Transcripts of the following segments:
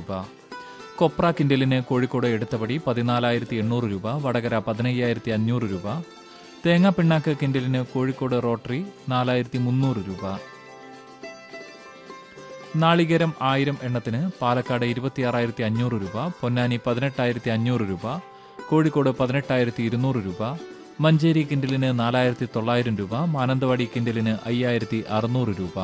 രൂപ കൊപ്ര കിൻഡലിന് കോഴിക്കോട് എടുത്തപടി പതിനാലായിരത്തി എണ്ണൂറ് രൂപ വടകര പതിനയ്യായിരത്തി അഞ്ഞൂറ് രൂപ തേങ്ങാ പിണ്ണാക്ക് കിൻഡലിന് കോഴിക്കോട് റോട്ടറി നാലായിരത്തി മുന്നൂറ് രൂപ നാളികേരം ആയിരം എണ്ണത്തിന് പാലക്കാട് ഇരുപത്തിയാറായിരത്തി അഞ്ഞൂറ് രൂപ പൊന്നാനി പതിനെട്ടായിരത്തി അഞ്ഞൂറ് രൂപ കോഴിക്കോട് പതിനെട്ടായിരത്തി ഇരുന്നൂറ് രൂപ മഞ്ചേരി കിൻഡലിന് നാലായിരത്തി തൊള്ളായിരം രൂപ മാനന്തവാടി കിൻഡലിന് അയ്യായിരത്തി അറുന്നൂറ് രൂപ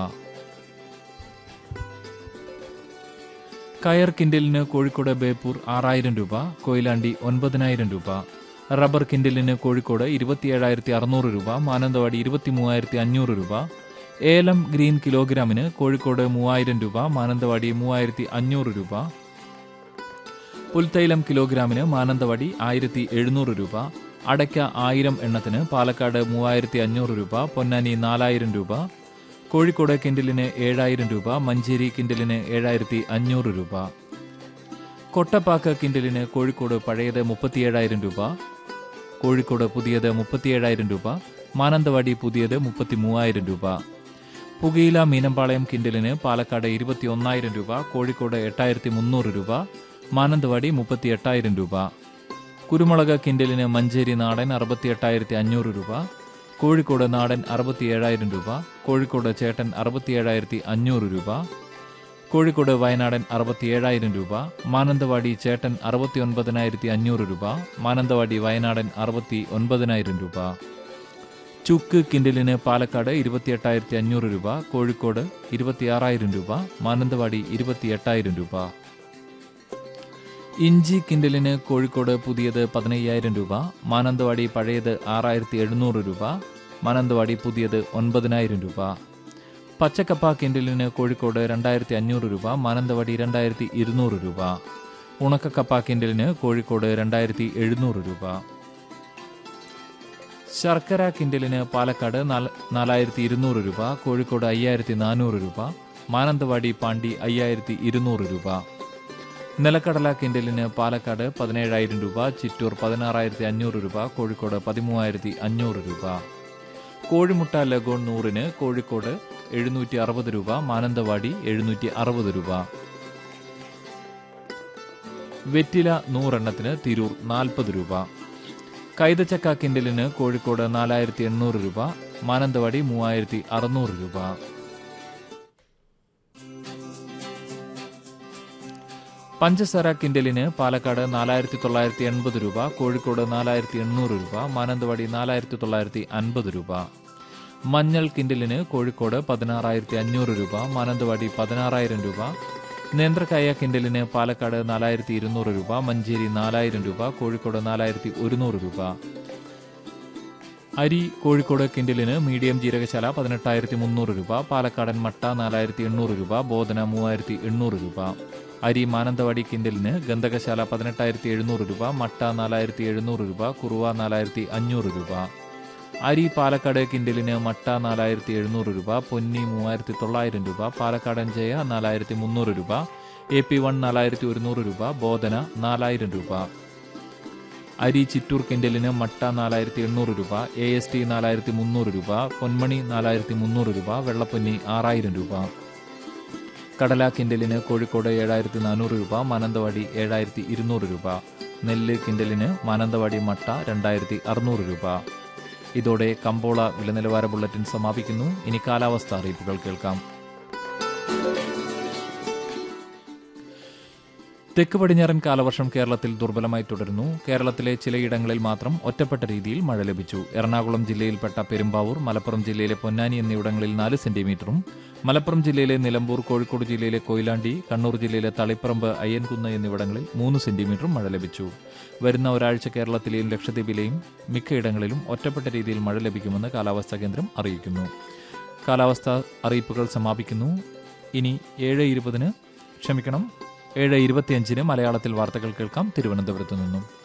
കയർ കിൻഡലിന് കോഴിക്കോട് ബേപ്പൂർ ആറായിരം രൂപ കൊയിലാണ്ടി ഒൻപതിനായിരം രൂപ റബ്ബർ കിൻഡലിന് കോഴിക്കോട് ഇരുപത്തിയേഴായിരത്തി അറുന്നൂറ് രൂപ മാനന്തവാടി ഇരുപത്തി മൂവായിരത്തി അഞ്ഞൂറ് രൂപ ഏലം ഗ്രീൻ കിലോഗ്രാമിന് കോഴിക്കോട് മൂവായിരം രൂപ മാനന്തവാടി മൂവായിരത്തി അഞ്ഞൂറ് രൂപ പുൽത്തൈലം കിലോഗ്രാമിന് മാനന്തവാടി ആയിരത്തി എഴുന്നൂറ് രൂപ അടയ്ക്ക ആയിരം എണ്ണത്തിന് പാലക്കാട് മൂവായിരത്തി അഞ്ഞൂറ് രൂപ പൊന്നാനി നാലായിരം രൂപ കോഴിക്കോട് കിൻഡലിന് ഏഴായിരം രൂപ മഞ്ചേരി കിൻഡലിന് ഏഴായിരത്തി അഞ്ഞൂറ് രൂപ കൊട്ടപ്പാക്ക് കിൻഡലിന് കോഴിക്കോട് പഴയത് മുപ്പത്തിയേഴായിരം രൂപ കോഴിക്കോട് പുതിയത് മുപ്പത്തിയേഴായിരം രൂപ മാനന്തവാടി പുതിയത് മുപ്പത്തി മൂവായിരം രൂപ പുകയില മീനമ്പാളയം കിൻഡലിന് പാലക്കാട് ഇരുപത്തി ഒന്നായിരം രൂപ കോഴിക്കോട് എട്ടായിരത്തി മുന്നൂറ് രൂപ മാനന്തവാടി മുപ്പത്തി എട്ടായിരം രൂപ കുരുമുളക് കിൻഡലിന് മഞ്ചേരി നാടൻ അറുപത്തി എട്ടായിരത്തി അഞ്ഞൂറ് രൂപ കോഴിക്കോട് നാടൻ അറുപത്തി ഏഴായിരം രൂപ കോഴിക്കോട് ചേട്ടൻ അറുപത്തി ഏഴായിരത്തി അഞ്ഞൂറ് രൂപ കോഴിക്കോട് വയനാടൻ അറുപത്തി ഏഴായിരം രൂപ മാനന്തവാടി ചേട്ടൻ അറുപത്തി ഒൻപതിനായിരത്തി അഞ്ഞൂറ് രൂപ മാനന്തവാടി വയനാടൻ അറുപത്തി ഒൻപതിനായിരം രൂപ ചുക്ക് കിൻഡലിന് പാലക്കാട് ഇരുപത്തിയെട്ടായിരത്തി അഞ്ഞൂറ് രൂപ കോഴിക്കോട് ഇരുപത്തിയാറായിരം രൂപ മാനന്തവാടി ഇരുപത്തിയെട്ടായിരം രൂപ ഇഞ്ചി കിൻഡലിന് കോഴിക്കോട് പുതിയത് പതിനയ്യായിരം രൂപ മാനന്തവാടി പഴയത് ആറായിരത്തി എഴുന്നൂറ് രൂപ മാനന്തവാടി പുതിയത് ഒൻപതിനായിരം രൂപ പച്ചക്കപ്പ കിൻഡലിന് കോഴിക്കോട് രണ്ടായിരത്തി അഞ്ഞൂറ് രൂപ മാനന്തവാടി രണ്ടായിരത്തി ഇരുന്നൂറ് രൂപ ഉണക്കക്കപ്പ കിൻഡലിന് കോഴിക്കോട് രണ്ടായിരത്തി എഴുന്നൂറ് രൂപ ശർക്കര കിൻഡലിന് പാലക്കാട് നാല- നാലായിരത്തി ഇരുന്നൂറ് രൂപ കോഴിക്കോട് അയ്യായിരത്തി നാനൂറ് രൂപ മാനന്തവാടി പാണ്ടി അയ്യായിരത്തി ഇരുന്നൂറ് രൂപ നിലക്കടല കിൻഡലിന് പാലക്കാട് പതിനേഴായിരം രൂപ ചിറ്റൂർ പതിനാറായിരത്തി അഞ്ഞൂറ് രൂപ കോഴിക്കോട് പതിമൂവായിരത്തി അഞ്ഞൂറ് രൂപ കോഴിമുട്ട ലഗോൺ നൂറിന് കോഴിക്കോട് എഴുന്നൂറ്റി അറുപത് രൂപ മാനന്തവാടി എഴുന്നൂറ്റി അറുപത് രൂപ വെറ്റില നൂറെണ്ണത്തിന് തിരൂർ നാൽപ്പത് രൂപ കൈതച്ചക്ക കിൻഡലിന് കോഴിക്കോട് നാലായിരത്തി എണ്ണൂറ് രൂപ മാനന്തവാടി മൂവായിരത്തി അറുന്നൂറ് രൂപ പഞ്ചസാര കിൻഡലിന് പാലക്കാട് നാലായിരത്തി തൊള്ളായിരത്തി എൺപത് രൂപ കോഴിക്കോട് നാലായിരത്തി എണ്ണൂറ് രൂപ മാനന്തവാടി നാലായിരത്തി തൊള്ളായിരത്തി അൻപത് രൂപ മഞ്ഞൾ കിൻഡലിന് കോഴിക്കോട് പതിനാറായിരത്തി അഞ്ഞൂറ് രൂപ മാനന്തവാടി പതിനാറായിരം രൂപ നേന്ത്രക്കായ കിൻഡലിന് പാലക്കാട് നാലായിരത്തി ഇരുന്നൂറ് രൂപ മഞ്ചേരി നാലായിരം രൂപ കോഴിക്കോട് നാലായിരത്തി ഒരുന്നൂറ് രൂപ അരി കോഴിക്കോട് കിൻഡലിന് മീഡിയം ജീരകശാല പതിനെട്ടായിരത്തി മുന്നൂറ് രൂപ പാലക്കാടൻ മട്ട നാലായിരത്തി എണ്ണൂറ് രൂപ ബോധന മൂവായിരത്തി എണ്ണൂറ് രൂപ അരി മാനന്തവാടി കിൻഡലിന് ഗന്ധകശാല പതിനെട്ടായിരത്തി എഴുന്നൂറ് രൂപ മട്ട നാലായിരത്തി എഴുന്നൂറ് രൂപ കുറുവ നാലായിരത്തി അഞ്ഞൂറ് രൂപ അരി പാലക്കാട് കിൻഡലിന് മട്ട നാലായിരത്തി എഴുന്നൂറ് രൂപ പൊന്നി മൂവായിരത്തി തൊള്ളായിരം രൂപ പാലക്കാടൻ ജയ നാലായിരത്തി മുന്നൂറ് രൂപ എ പി വൺ നാലായിരത്തി ഒരുന്നൂറ് രൂപ ബോധന നാലായിരം രൂപ അരി ചിറ്റൂർ കിൻഡലിന് മട്ട നാലായിരത്തി എണ്ണൂറ് രൂപ എ എസ് ടി നാലായിരത്തി മുന്നൂറ് രൂപ പൊന്മണി നാലായിരത്തി മുന്നൂറ് രൂപ വെള്ളപ്പൊന്നി ആറായിരം രൂപ കടല കിൻഡലിന് കോഴിക്കോട് ഏഴായിരത്തി നാനൂറ് രൂപ മാനന്തവാടി ഏഴായിരത്തി ഇരുന്നൂറ് രൂപ നെല്ല് കിൻഡലിന് മാനന്തവാടി മട്ട രണ്ടായിരത്തി അറുന്നൂറ് രൂപ ഇതോടെ കമ്പോള വില നിലവാര ബുള്ളറ്റിൻ സമാപിക്കുന്നു ഇനി കാലാവസ്ഥ അറിയിപ്പുകൾ കേൾക്കാം തെക്ക് പടിഞ്ഞാറൻ കാലവർഷം കേരളത്തിൽ ദുർബലമായി തുടരുന്നു കേരളത്തിലെ ചിലയിടങ്ങളിൽ മാത്രം ഒറ്റപ്പെട്ട രീതിയിൽ മഴ ലഭിച്ചു എറണാകുളം ജില്ലയിൽപ്പെട്ട പെരുമ്പാവൂർ മലപ്പുറം ജില്ലയിലെ പൊന്നാനി എന്നിവിടങ്ങളിൽ നാല് സെന്റിമീറ്ററും മലപ്പുറം ജില്ലയിലെ നിലമ്പൂർ കോഴിക്കോട് ജില്ലയിലെ കൊയിലാണ്ടി കണ്ണൂർ ജില്ലയിലെ തളിപ്പറമ്പ് അയ്യൻകുന്ന് എന്നിവിടങ്ങളിൽ മൂന്ന് സെന്റിമീറ്ററും മഴ ലഭിച്ചു വരുന്ന ഒരാഴ്ച കേരളത്തിലെയും ലക്ഷദ്വീപിലെയും മിക്കയിടങ്ങളിലും ഒറ്റപ്പെട്ട രീതിയിൽ മഴ ലഭിക്കുമെന്ന് കാലാവസ്ഥാ കേന്ദ്രം അറിയിക്കുന്നു കാലാവസ്ഥാ അറിയിപ്പുകൾ സമാപിക്കുന്നു ഇനി ഏഴ് ഇരുപതിന് ക്ഷമിക്കണം ഏഴ് ഇരുപത്തിയഞ്ചിന് മലയാളത്തിൽ വാർത്തകൾ കേൾക്കാം തിരുവനന്തപുരത്ത് നിന്നും